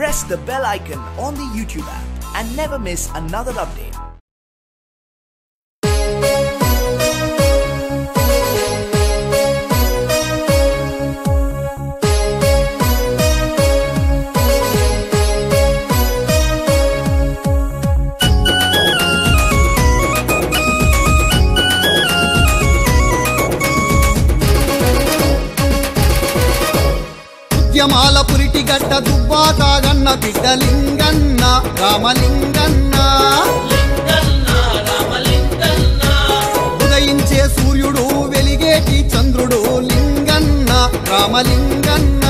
press the bell icon on the YouTube app and never miss another update. ఉద్యమాల పురిటి గడ్డ దుబ్బాకాగన్న బిడ్డ లింగన్న రామలింగన్న ఉదయించే సూర్యుడు వెలిగేటి చంద్రుడు లింగన్న రామలింగన్న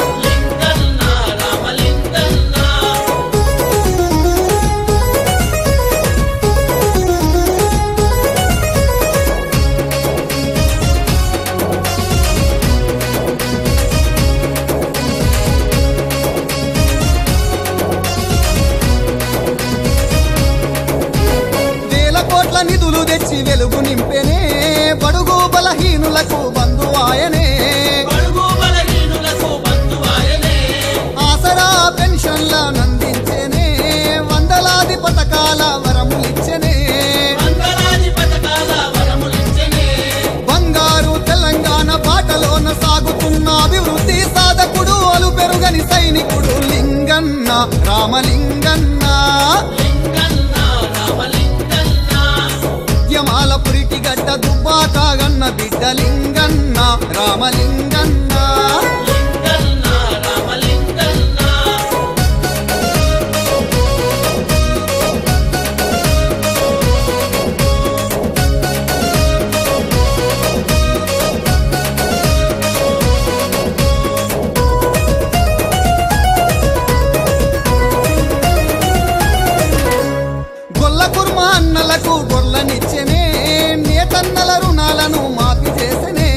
వేల కోట్ల నిధులు తెచ్చి వెలుగు నింపెనే బడుగు బలహీనులకు బంధువాయనే ఆసరా పెన్షన్ల నందించెనే వందలాది పథకాల వరములిచ్చెనే బంగారు తెలంగాణ బాటలోన సాగుతున్న అభివృద్ధి సాధకుడు అలు పెరుగని సైనికుడు లింగన్న రామలింగన్న ఉద్యమాల పురిటి గడ్డ దుబ్బాకాగన్న బిడ్డ లింగన్న రామలింగన్న గొల్ల కుర్మ అన్నలకు గొర్లనిచ్చెనే నేతన్నల రుణాలను మాఫీ చేసెనే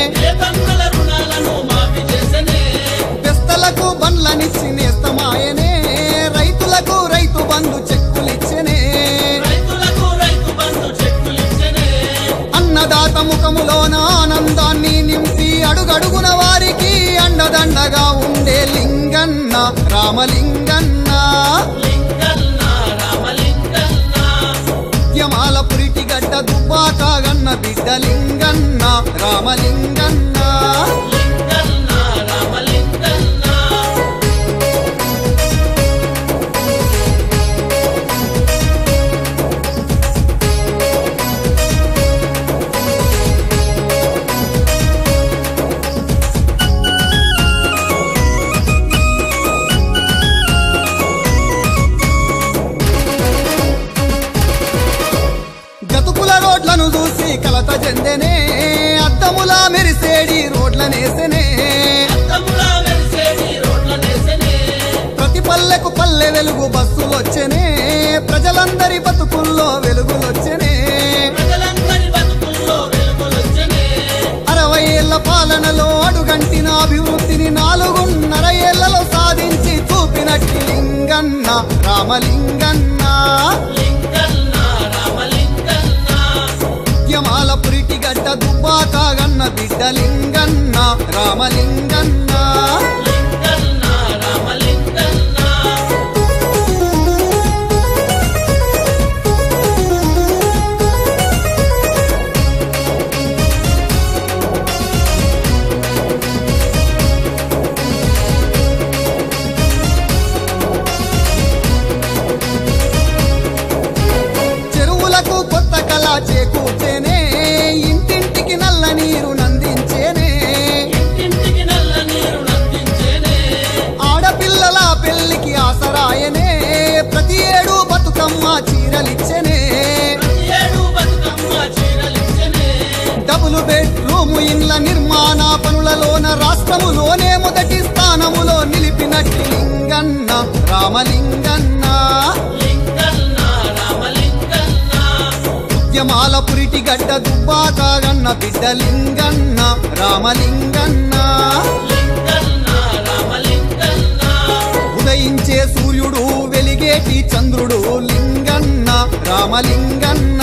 పెస్తలకు బండ్లనిచ్చి నేస్తమాయనే రైతులకు రైతు బంధు చెక్కులిచ్చెనే అన్నదాత ముఖములోన ఆనందాన్ని నింపి అడుగడుగున వారికి అండదండగా ఉండే లింగన్న రామలింగన్న ఉద్యమాల పురిటి గడ్డ దుబ్బాకాగన్న బిడ్డ లింగన్న రామలింగన్న గతుకుల రోడ్లను చూసి కలత చెందెనే అద్దముల మెరిసేడి రోడ్లనేసెనే ప్రతి పల్లెకు పల్లె వెలుగు బస్సులొచ్చెనే ప్రజలందరి బతుకుల్లో వెలుగులొచ్చెనే అరవై ఏళ్ల పాలనలో అడుగంటిన అభివృద్ధిని నాలుగున్నర ఏళ్లలో సాధించి చూపినట్టి లింగన్న రామలింగన్న ఉద్యమాల పురిటి గడ్డ దుబ్బాకాగన్న బిడ్డ లింగన్న రామలింగన్న చెరువులకు కొత్త కళ చేకూర్చేనే ఇంటింటికి నల్ల నీరు నందించేనే ఆడపిల్లల పెళ్లికి ఆసరాయనే ప్రతి ఏడు బతుకమ్మ చీరలిచ్చెనే డబుల్ బెడ్రూమ్ ఇండ్ల నిర్మాణ పనులలోన రాష్ట్రములోనే మొదటి స్థానములో నిలిపినట్టి లింగన్న రామలింగన్న ఉద్యమాల పురిటి గడ్డ దుబ్బాకాగన్న బిడ్డ లింగన్న రామలింగన్న ఉదయించే సూర్యుడు వెలిగేటి చంద్రుడు లింగన్న రామలింగన్న